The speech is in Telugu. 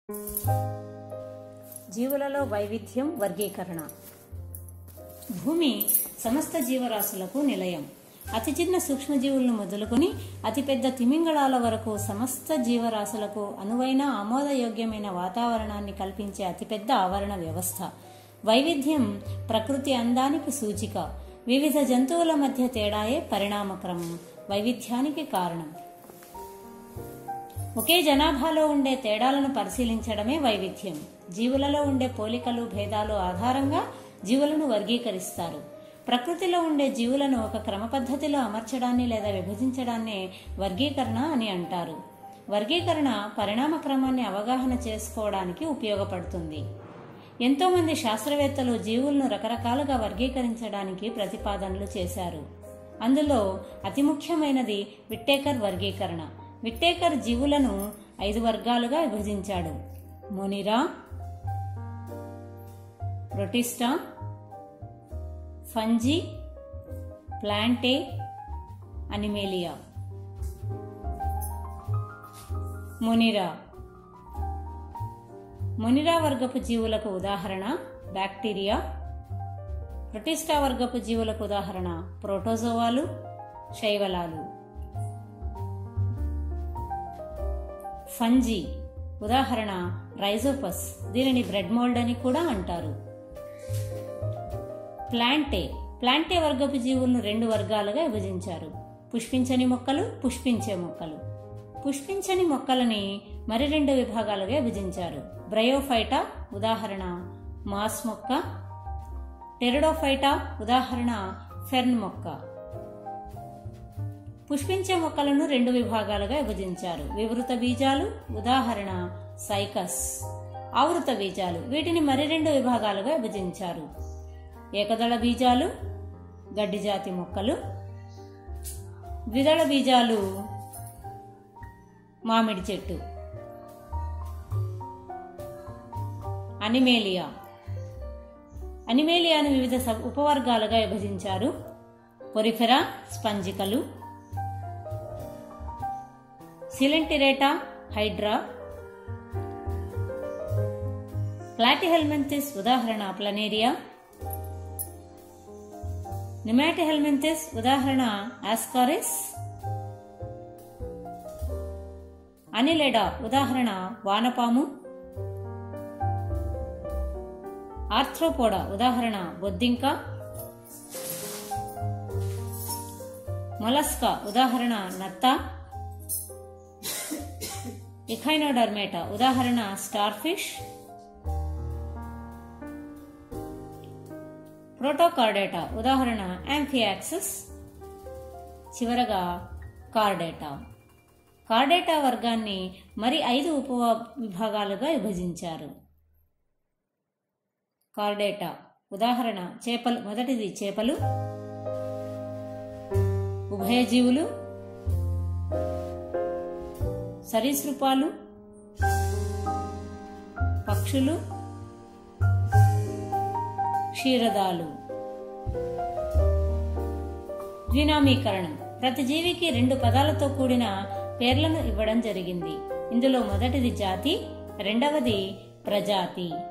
జీవులలో వైవిధ్యం వర్గీకరణ భూమి సమస్త జీవరాశులకు నిలయం అతి చిన్న సూక్ష్మజీవులను మొదలుకొని అతిపెద్ద తిమింగళాల వరకు సమస్త జీవరాశులకు అనువైన ఆమోదయోగ్యమైన వాతావరణాన్ని కల్పించే అతిపెద్ద ఆవరణ వ్యవస్థ వైవిధ్యం ప్రకృతి అందానికి సూచిక వివిధ జంతువుల మధ్య తేడాయే పరిణామక్రమం వైవిధ్యానికి కారణం ఒకే జనాభాలో ఉండే తేడాలను పరిశీలించడమే వైవిధ్యం జీవులలో ఉండే పోలికలు భేదాలు ఆధారంగా జీవులను వర్గీకరిస్తారు ప్రకృతిలో ఉండే జీవులను ఒక క్రమ పద్ధతిలో అమర్చడాన్ని లేదా విభజించడాన్నే వర్గీకరణ అని అంటారు వర్గీకరణ పరిణామ క్రమాన్ని అవగాహన చేసుకోవడానికి ఉపయోగపడుతుంది ఎంతో మంది శాస్త్రవేత్తలు జీవులను రకరకాలుగా వర్గీకరించడానికి ప్రతిపాదనలు చేశారు అందులో అతి ముఖ్యమైనది విట్టేకర్ వర్గీకరణ విట్టేకర్ జీవులను ఐదు వర్గాలుగా విభజించాడు Monera Protista Fungi Plantae Animalia Monera Monera వర్గపు జీవులకు ఉదాహరణ బ్యాక్టీరియా ప్రొటిస్టా వర్గపు జీవులకు ఉదాహరణ ప్రోటోజోవాలు శైవలాలు ఫంజీ ఉదాహరణ రైజోపస్ దీనిని బ్రెడ్ మోల్డ్ అని కూడా అంటారు ప్లాంటే ప్లాంటే వర్గపు జీవులను రెండు వర్గాలుగా విభజించారు పుష్పించని మొక్కలు పుష్పించే మొక్కలు పుష్పించని మొక్కలని మరి రెండు విభాగాలుగా విభజించారు బ్రయోఫైటా ఉదాహరణ మాస్ మొక్క టెరడోఫైటా ఉదాహరణ ఫెర్న్ మొక్క పుష్పించే మొక్కలను రెండు విభాగాలుగా విభజించారు వివృత బీజాలు ఉదాహరణ సైకస్ ఆవృత బీజాలు వీటిని మరి రెండు విభాగాలుగా విభజించారు ఏకదళ బీజాలు గడ్డి జాతి మొక్కలు ద్విదళ బీజాలు మామిడి చెట్టు అనిమేలియా అనిమేలియాను వివిధ సబ్ ఉపవర్గాలుగా విభజించారు పొరిఫెరా స్పంజికలు సిలెంటిరేటా హైడ్రా ప్లాటిహెల్మెంతిస్ ఉదాహరణ ప్లనేరియా నిమాటిహెల్మెంతిస్ ఉదాహరణ ఆస్కారిస్ అనిలెడా ఉదాహరణ వానపాము ఆర్థ్రోపోడా ఉదాహరణ బొద్దింక మొలస్కా ఉదాహరణ నత్త ఇఖైనోడర్మేటా ఉదాహరణ స్టార్ ఫిష్ ప్రోటోకార్డేటా ఉదాహరణ యాంఫియాక్సిస్ చివరగా కార్డేటా కార్డేటా వర్గాన్ని మరి ఐదు ఉప విభాగాలుగా విభజించారు కార్డేటా ఉదాహరణ చేపలు మొదటిది చేపలు ఉభయజీవులు సరీసృపాలు పక్షులు క్షీరదాలు ద్వినామీకరణం ప్రతి జీవికి రెండు పదాలతో కూడిన పేర్లను ఇవ్వడం జరిగింది ఇందులో మొదటిది జాతి రెండవది ప్రజాతి